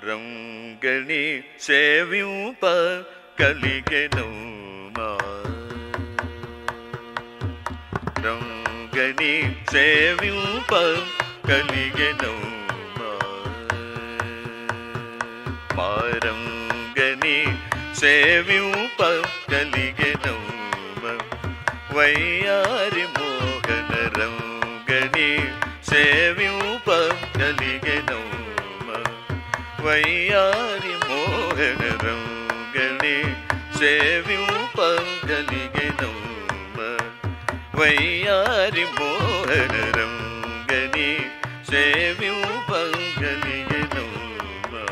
రంగణి సేవింప కలిగెను మా రంగణి సేవింప కలిగెను మా మారంగని సేవింప కలిగెను మా వయ్యారి మోహన రంగని సేవింప కలిగెను మా వయ్యారి మోహన రంగని సేవింప కలిగెను మా వయ్యారి మోహన రంగని సేవింప కలిగెను మా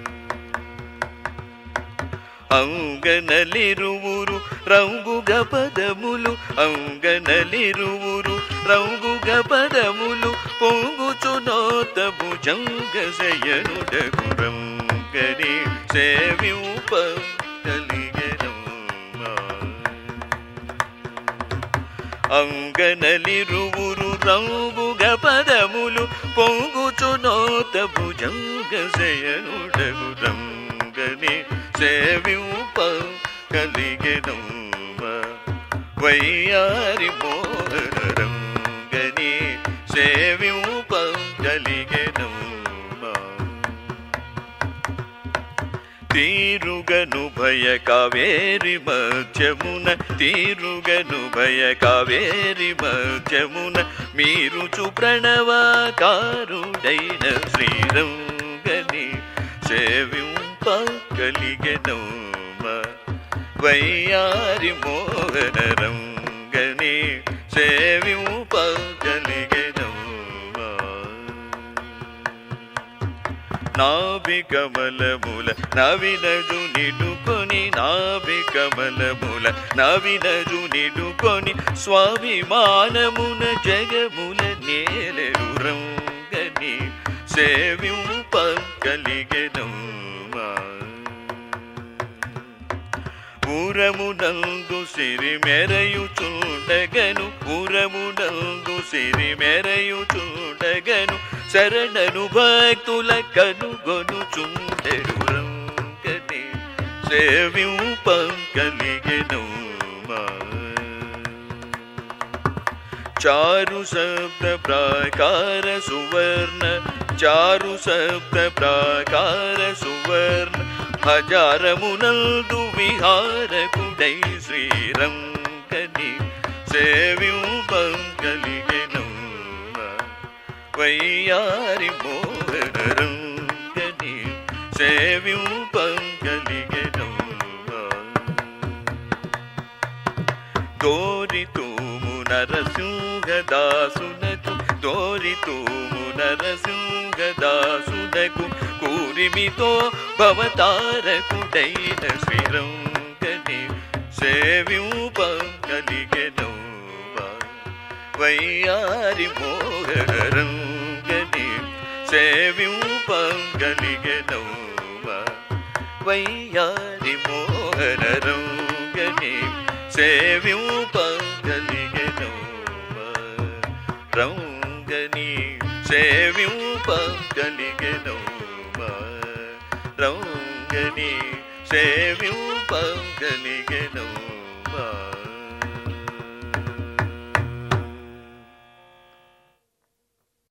అంగనలిరువురు రంగుగ పదములు అంగనలిరువురు రంగుగ పదములు పొంగుచునోత భుజంగ శయనుడగు రంగని సేవింప కలిగెనమ్మా అంగనలిరువురు రంగుగ పదములు పొంగుచునోత భుజంగ శయనుడగు రంగని సేవింప కలిగెనమ్మ వయ్యారి మోహన రంగని సేవింప కలిగెనమ్మ తీరుగను భయ కావేరి మధ్యమున తీరుగను భయ కావేరి మధ్యమున మీరు చు ప్రణవాకారుడైన శ్రీరంగని సేవింప కలిగెనమ్మ వయ్యారి మోహన రంగని సేవింప కలిగెనమ్మ నాభి కమలముల నవినజు నిడుకొని నాభి కమలముల నవినజు నిడుకొని స్వాభిమానమున జగముల నేలరు రంగని సేవింప కలిగెనమ్మా ఊరమునందు సిరి మెరయు చూడగను ఊరమునందు సిరి మెరయు చూడగను శరణను భక్తుల కనుగొను చూడరు రంగని సేవింప కలిగెను చారు శబ్ద ప్రాకార సువర్ణ చారు శబ్ద ప్రాకార సువర్ణ హజారమునందు విహారకుడై శ్రీరంగని సేవింపం కలిగెను వయ్యారి మోహన రంగని సేవింపం కలిగెను దోరి తూము నరసింహదాసునకు దోరి తూము నరసింహదాసునకు కూరిమితో భవతారకుడైన శ్రీరంగని సేవింపం కలిగెను వయ్యారి మోహన రంగని సేవింపం కలిగెను వయ్యారి మోహన రంగని సేవింపం కలిగెను రంగని సేవింపం కలిగెను రంగని సేవింపం కలిగెను